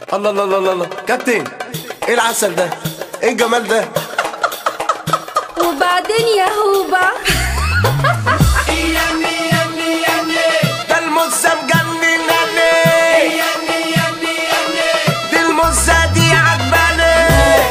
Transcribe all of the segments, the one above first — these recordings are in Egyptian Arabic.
الله الله الله الله كابتن ايه العسل ده ايه الجمال ده وبعدين يا هوبا ده المزة مجنناني دي المزة دي عجباني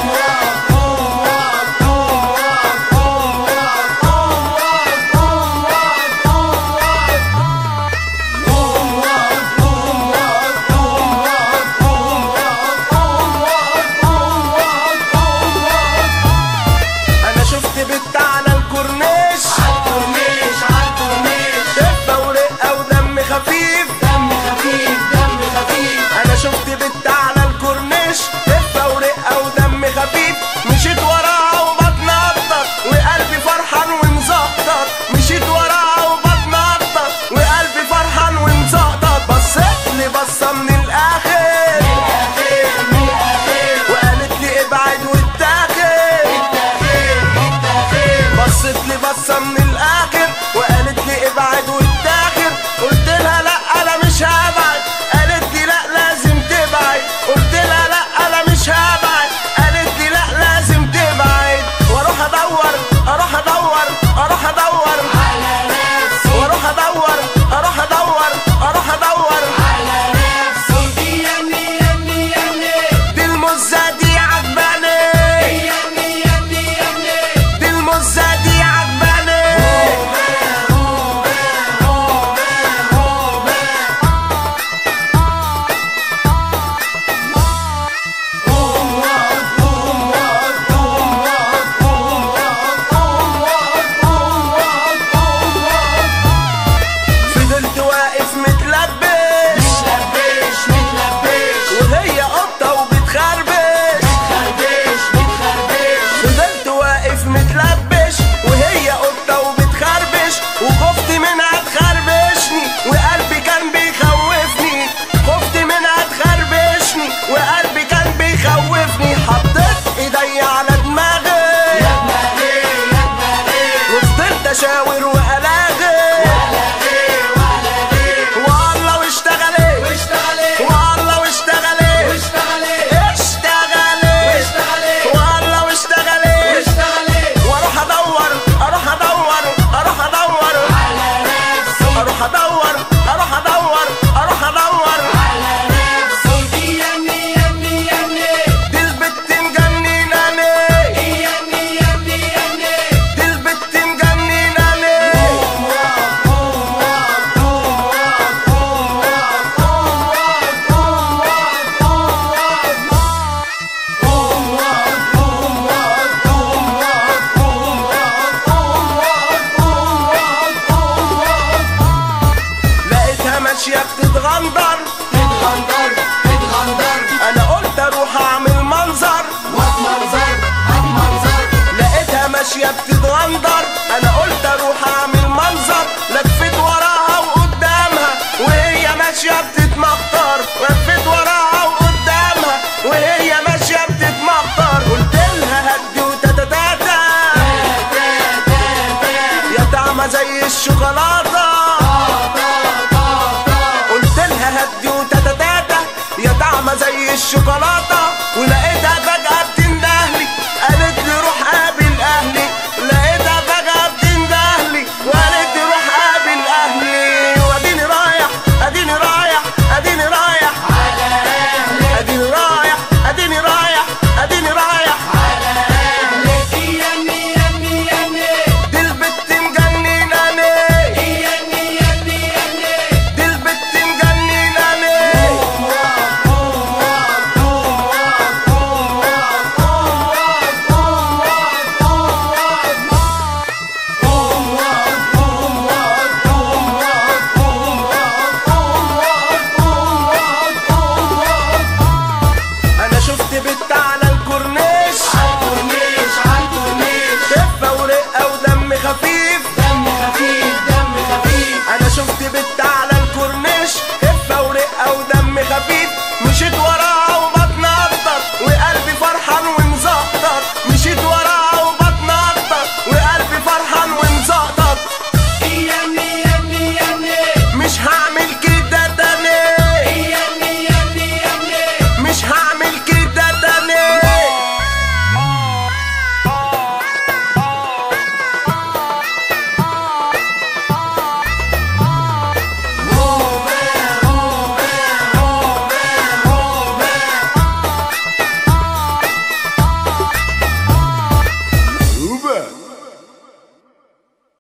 انا شفت بنت على الكورنيش عالكورنيش عالكورنيش دفة ورقة ودم خفيف دم خفيف دم خفيف انا شفت بنت على الكورنيش دفة ورقة ودم خفيف مشيت وراها وبطني اكتر وقلبي فرحان ومزقطط مشيت وراها وبطني اكتر وقلبي فرحان ومزقطط بصيت لي بصة من الاخر الاخير من الاخير وقالت لي ابعد واتاخر التاخير التاخير بصت لي بصة من الاخر وقالت لي ابعد واتاخر قلت لها لا انا مش هبعد قالت لي لا لازم تبعد قلت لها لا انا مش هبعد قالت لي لا لازم تبعد واروح ادور اروح ادور اروح ادور على نفسي واروح ادور اروح ادور اروح ادور على نفسي يمي يمي يمي دي المزة دي عجباني يمي يمي يمي دي المزة دي عجباني فضلت واقف متلبش متلبش متلبش وهي قطة وبتخربش خربش متخربش فضلت واقف متلبش وهي قطة وبتخربش وخفت منها تخربشني وقلبي كان بيخوفني خفت منها تخربشني وقلبي كان بيخوفني حطيت ايدي على دماغي يا دماغي يا دماغي وفضلت اشاور والاغي ولا غير ولا غير والله واشتغلت واشتغلي والله واشتغلت واشتغلي اشتغلت واشتغلي والله واشتغلت واشتغلي واروح ادور اروح ادور اروح ادور على نفسي اروح ادور اروح ادور اروح ادور على نفسي يمي يمي يمي دي البت مجنناني يمي يمي يمي دي البت مجنناني لقيتها ماشيه بتتغندر اتغندر اتغندر انا قلت اروح اعمل منظر واتمنظر اتمنظر لقيتها ماشيه بتتغندر انا قلت اروح اعمل منظر لفيت وراها وقدامها وهي ماشيه بتتمخطر لفيت وراها وقدامها وهي ماشيه بتتمخطر قلت لها هدي وتتتاتا يا طعمه زي الشوكولاته قلت لها هدي وتتتاتا يا طعمه زي الشوكولاته